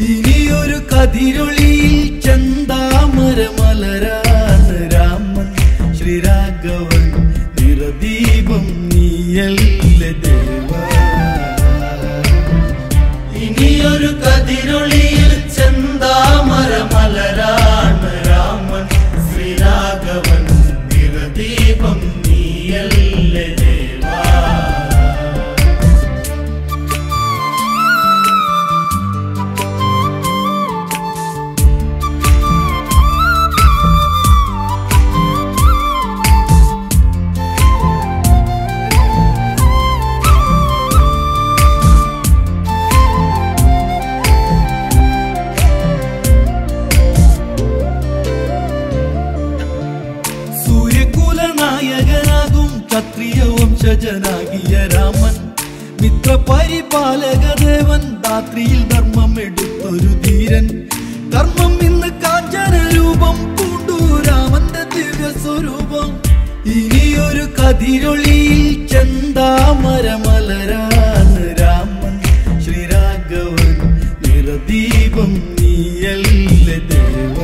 ഇനിയൊരു കതിരൊളിയിൽ ചന്താമര മലരാണ് രാമൻ ശ്രീരാഘവൻ നിറദീപം നീയല്ല ദേവ ഇനിയൊരു കതിരൊളിയിൽ ചന്താമര മലരാണ് രാമൻ ശ്രീരാഘവൻ നിറദീപം നീയല്ല ദേവ സൂര്യകുല നായകനാകും ക്ഷത്രിയ വംശജനാകിയ രാമൻ മിത്രപരിപാലക ദേവൻ രാത്രിയിൽ ധർമ്മം എടുത്തൊരു ധീരൻ കർമ്മം ഇന്ന് കാഞ്ചന രൂപം പൂണ്ടു രാമന്റെ ദിവ്യ സ്വരൂപം ഇനിയൊരു കതിരൊളിയിൽ ചന്താമര മലരാണ് രാമൻ ശ്രീരാഘവൻ നിറദീപം നീയല്ല ദേവ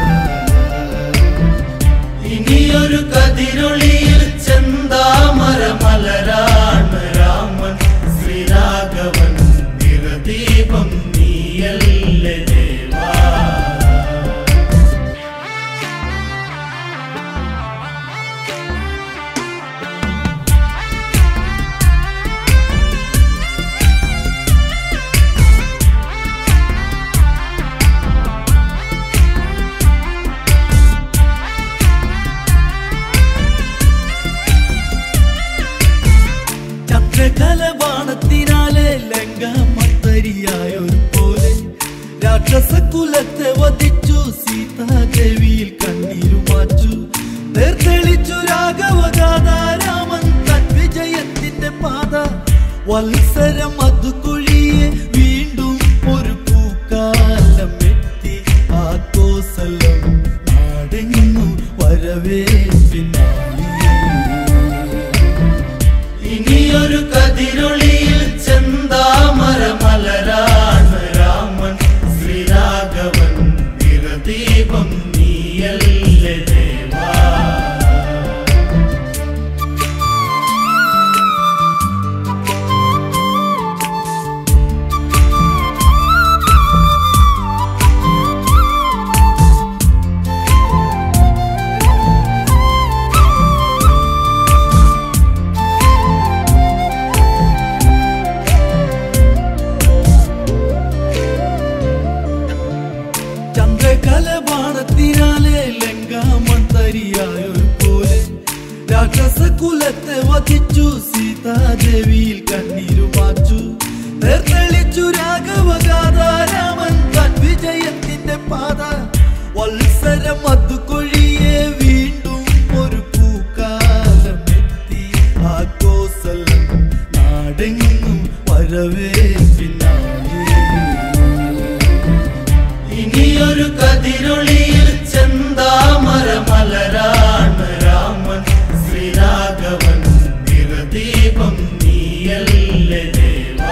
ഇനിയൊരു കതിരൊളിയിൽ ചന്താമര മലരാണ് രാമൻ ശ്രീരാഘവൻ നിറദീപം നീയല്ല ദേവാ ചന്ദ്രകലബാണത്തിനാലെ ലങ്ക മത്തരിയായൊരു പോലെ രാക്ഷസ കുലത്തെ വധിച്ചു സീതാദേവിയിൽ കണ്ണീരു മാച്ചു നേർത്തെളിച്ചു രാഘവഗാഥ രാമൻ തൻ വിജയത്തിന്റെ പാത വത്സരം അത് കൊഴിയെ വീണ്ടും ഒരു പൂക്കാലം എത്തി ആ കോസലം നാടെങ്ങും വരവേൽപ്പിനായി ഇനിയൊരു കതിരൊളിയിൽ ചന്താമര മലരാണ് രാമൻ ശ്രീരാഘവൻ നിറദീപം നീയല്ല ദേവാ ചന്ദ്രകലബാണത്തിനാലെ ലങ്കാമന്തരിയായൊരു പോലെ രാക്ഷസ കുലത്തെ വധിച്ചു സീതാദേവിയിൽ കണ്ണീരു മാച്ചു നേർത്തെളിച്ചു രാഘവഗാഥ രാമൻ തൻ വിജയത്തിന്റെ പാത വത്സരം അത് കൊഴിയെ വീണ്ടും ഒരു പൂക്കാലം എത്തി ആ കോസലം നാടെങ്ങും വരവേൽപ്പിനായി ഇനിയൊരു കതിരൊളിയിൽ ചന്താമര മലരാണ് രാമൻ ശ്രീരാഘവൻ നിറദീപം നീയല്ല ദേവാ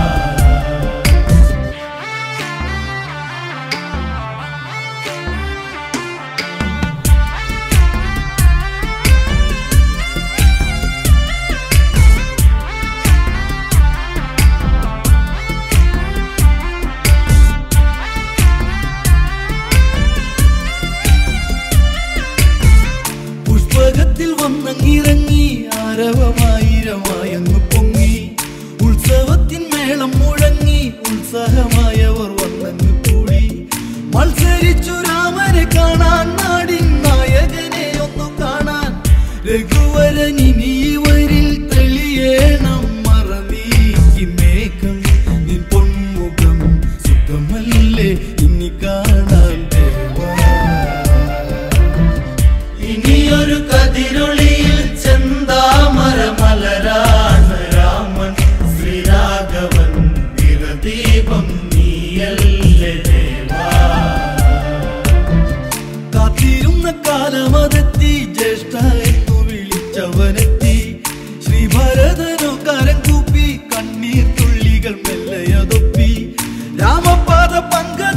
പുഷ്പകത്തിൽ വന്നങ്ങിറങ്ങി ആരവമായിരമായങ്ങ് പൊങ്ങി ഉത്സവത്തിൻ മേളം മുഴങ്ങി ഉത്സാഹമായവർ വന്നങ്ങ് കൂടി മത്സരിച്ചു രാമനെ കാണാൻ നാടിൻ നായകനെ ഒന്നു കാണാൻ രഘുവരൻ ഇനി ഇവരിൽ തെളിയേണം മറനീക്കി മേഘം നിൻ പൊന്മുഖം സുഖമല്ലേ ഇനി കാണാൻ ദേവാ ഇനിയൊരു കതിരൊളിയിൽ ചന്താമര മലരാണ് രാമൻ ശ്രീരാഘവൻ നിറദീപം നീയല്ല ദേവാ കാത്തിരുന്ന കാലമതെത്തി ജ്യേഷ്ഠ എന്നു വിളിച്ചവനെത്തി ശ്രീഭരതനോ കരം കൂപ്പി കണ്ണീർ തുള്ളികൾ മെല്ലയതൊപ്പി രാമപാദ പങ്കജ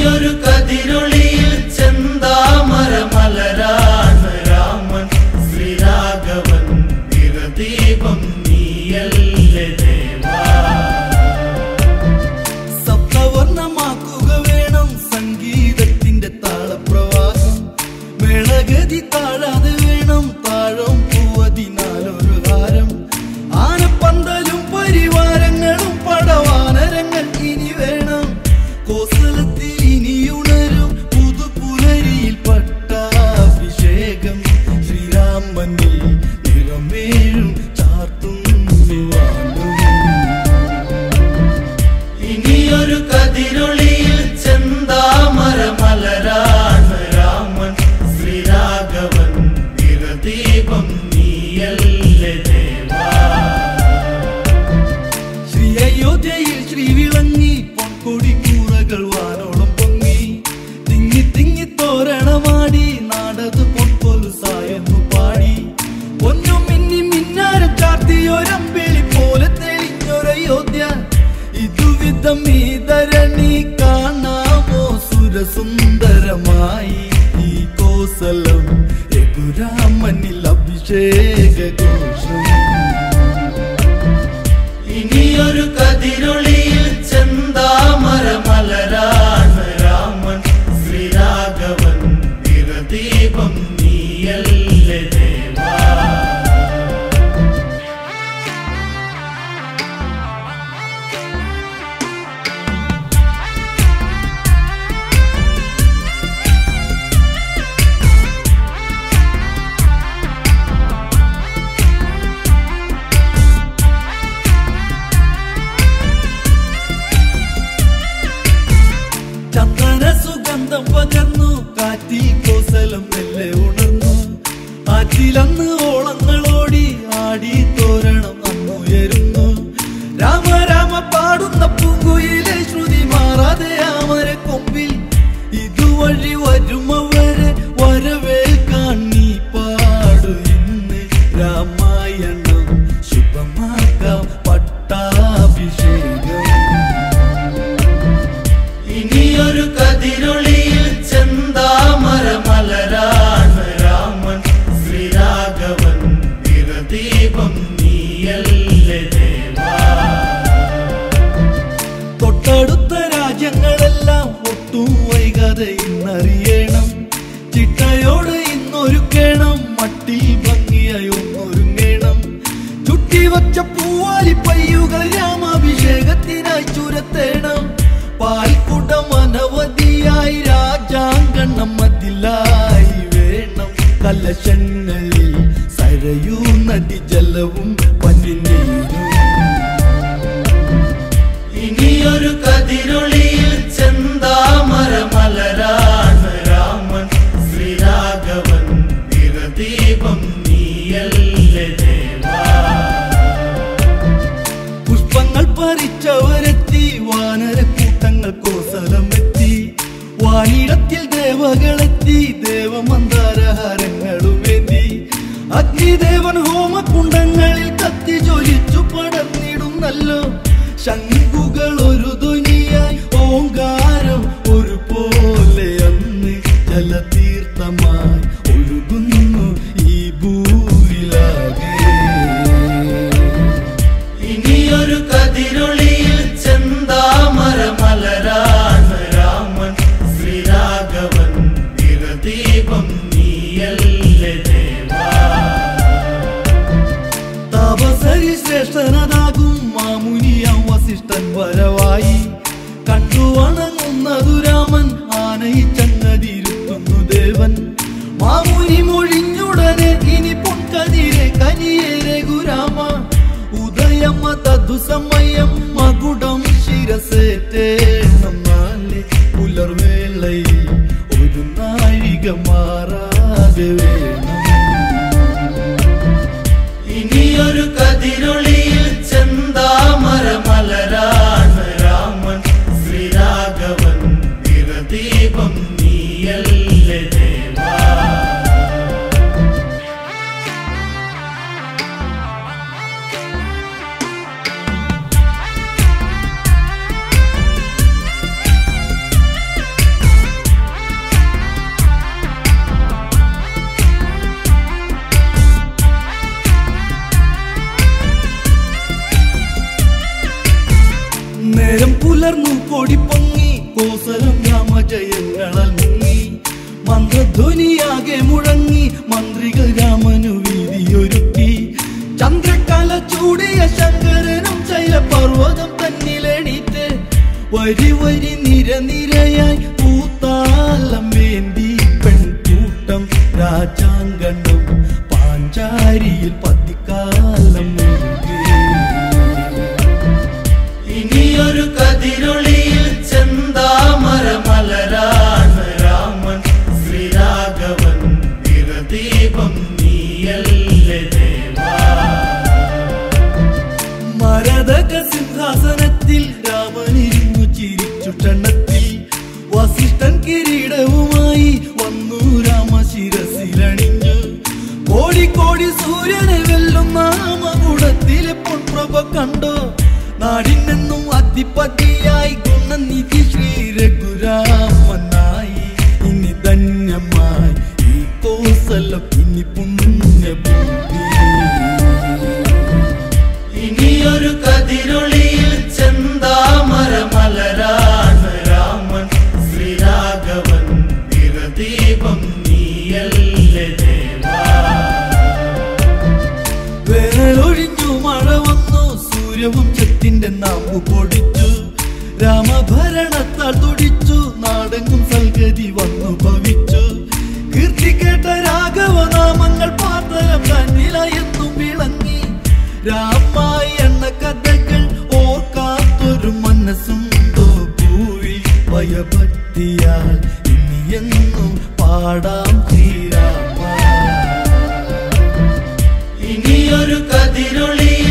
ഇനിയൊരു കതിരൊളിയിൽ ചെന്താമര മലരാണ് രാമൻ ശ്രീരാഘവൻ നിറദീപം നീയല്ലേ ദേവാ സപ്തവർണ്ണമാക്കുക വേണം സംഗീതത്തിന്റെ താളപ്രവാഹം മേളഗതി താഴാതെ വേണം താഴം പൂവതിനാലൊരു ഹാരം ആനപ്പന്തലും പരിവാരങ്ങളും പടവാനരങ്ങൾ ഇനി വേണം കോസലത്തിൽ ഇനിയുണരും പുതുപുലരിയിൽ പട്ടാഭിഷേകം ശ്രീരാമനിൽ നിറമേഴും ചാർത്തുന്നു ഇനിയൊരു കതിരൊളിയിൽ ചെന്താമര മലരാണ് രാമൻ ശ്രീരാഘവൻ നിറദീപം നീയല്ലേ ദേവാ ശ്രീ അയോധ്യയിൽ ശ്രീ വിളങ്ങി പൊൻകൊടിക്കൂറകൾ വാനോളം പൊങ്ങി തിങ്ങി തിങ്ങി തോരണമാടി നാടത് പൊൻപോലു സായെന്നു പാടി പൊന്നും മിന്നി മിന്നാരം ചാർത്തിയൊരമ്പിളി പോലെ തെളിഞ്ഞൊരയോധ്യ ഇതുവിധം ഈ ധരണി കാണാമോ സുരസുന്ദരമായി ഈ കോസലം രഘുരാമനിൽ അഭിഷേക ഘോഷം ഇനിയൊരു കതിരൊളിയിൽ ചെന്താമര മലരാണ് രാമൻ ശ്രീരാഘവൻ നിറദീപം നീയല്ലേ ദേവാ ചന്ദന സുഗന്ധം പകർന്നു കാറ്റിൽ കോസലം മെല്ലെ ഉണർന്നു ആറ്റിലന്ന് ഓളങ്ങളോടി ആടി തോരണം അന്നുയരുന്നു രാമ രാമ പാടുന്ന പൂങ്കുയിലെ ശ്രുതി മാറാതെ ആമര കൊമ്പിൽ ഇതുവഴി വരുമവരെ വരവേൽക്കാൻ നീ പാടു ഇന്ന് രാമായണം ശുഭമാക്കാം പട്ടാഭിഷേകം ഇനിയൊരു കതിരൊളിയിൽ ചെന്താമര മലരാണ് രാമൻ ശ്രീരാഘവൻ നിറദീപം നീയല്ലേ ദേവാ തൊട്ടടുത്ത രാജ്യങ്ങളെല്ലാം ഒട്ടും വൈകാതെ ഇന്നറിയണം ചിട്ടയോട് ഇന്നൊരുക്കേണം മട്ടിൽ ഭംഗിയായി ഒന്നൊരുങ്ങണം ചുട്ടിവച്ച പൂവാലി പയ്യുകൾ രാമാഭിഷേകത്തിനായി ചുരത്തേണം പാൽക്കുടം അനവധിയായി രാജാങ്കണം മതിലായി വേണം കലശങ്ങളിൽ സരയൂ നദി ജലവും പനിനീരും ഇനിയൊരു കതിരൊളിയിൽ ചെന്താമര മലരാണ് രാമൻ ശ്രീരാഘവൻ നിറദീപം നീയല്ലേ ദേവാ പുഷ്പങ്ങൾ പറിച്ചവരെത്തി വാനരക്കൂട്ടങ്ങൾ കോസലം എത്തി വാനിടത്തിൽ ദേവകളെത്തി ദേവമന്ദാരഹാരങ്ങളുമേന്തി അഗ്നിദേവൻ ഹോമകുണ്ടങ്ങളിൽ കത്തി ജ്വലിച്ചു പടർന്നിടുന്നല്ലോ ശംഖുകൾ ഒരു ധ്വനിയായി ഓങ്കാരം ഒരു പോലെ അന്ന് ജലതീർത്ഥമായി ഒഴുകുന്നു ഈ ഭൂവിലാകെ ഇനിയൊരു കതിരൊളിയിൽ ചെന്താമര മലരാണ് രാമൻ ശ്രീരാഘവൻ നിറദീപം നീയല്ലേ ദേവാ താപസരി ശ്രേഷ്ഠനതാകും മാമുനിയാം വസിഷ്ഠൻ വരവായി കണ്ടു വണങ്ങുന്നതു രാമൻ ആനയിച്ചങ്ങതിരുത്തുന്നു ദേവൻ മാമുനി മൊഴിഞ്ഞുടനെ ഇനി പൊൻകതിരെ കനിയേരെ ഗുരാമ ഉദയമ തതു സമയം മകുടം ശിരസേറ്റേണം നാളെ പുലർവേളയിൽ ഒരു നാഴിക മാറാതെ വേണം ഇനിയൊരു കതിരൊളിയിൽ ചെന്താമര മലരാണ് രാമൻ ശ്രീരാഘവൻ നിറദീപം നീയല്ലേ ദേവാ പുലർന്നു കൊടി പൊങ്ങി കോസലം രാമജയങ്ങളാൽ മുങ്ങി മന്ത്രധ്വനിയാകെ മുഴങ്ങി മന്ത്രികൾ രാമനു വീതിയൊരുക്കി ചന്ദ്രകല ചൂടിയ ശങ്കരനും ശൈലപർവ്വതം തന്നിലെണീറ്റ് വരി വരി നിര നിരയായി പൂത്താലം വേണ്ടി പെൺകൂട്ടം രാജാങ്കണം പാഞ്ചാരിയിൽ പതിക്കാലം മുഴുകി. ഇനിയൊരു കതിരൊളിയിൽ ചെന്താമര മലരാണ് രാമൻ ശ്രീരാഘവൻ നിറദീപം നീയല്ലേ ദേവാ മരതക സിംഹാസനത്തിൽ രാമനിരുന്നു ചിരിച്ചുട്ടണത്തിൽ വസിഷ്ഠൻ കിരീടവുമായി വന്നു രാമശിരസിലണിഞ്ഞു കോടി കോടി സൂര്യനെ വെല്ലും നാമകുടത്തിലെ പൊൻപ്രഭ കണ്ടോ നാടിനെന്നും അധിപതിയായി ഗുണനിധി ശ്രീ രഘുരാമനായി ഇനി ധന്യമായി ഈ കോസലം ഇനി പുണ്യഭൂമി ഇനിയൊരു കതിരൊളിയിൽ ചെന്താമര മലരാണ് രാമൻ ശ്രീരാഘവൻ നിറദീപം നീയല്ലേ ദേവാ വേനലൊഴിഞ്ഞു മഴ വന്നു സൂര്യവംശത്തിന്റെ നാമ്പു പൊടിച്ചു രാമഭരണത്താൽ തുടിച്ചു നാടെങ്ങും സൽഗതി വന്നു ഭവിച്ചു കീർത്തി കേട്ട രാഘവനാമങ്ങൾ പാതരം തന്നിലായെന്നും വിളങ്ങി രാമായി എണ്ണ കഥകൾ ഓർക്കാത്തൊരു മനസ്സുണ്ടോ ഭൂവി ഭയഭക്തിയാൽ ഇനി എന്നും പാടാം ശ്രീരാമ ഇനിയൊരു കതിരൊളിയിൽ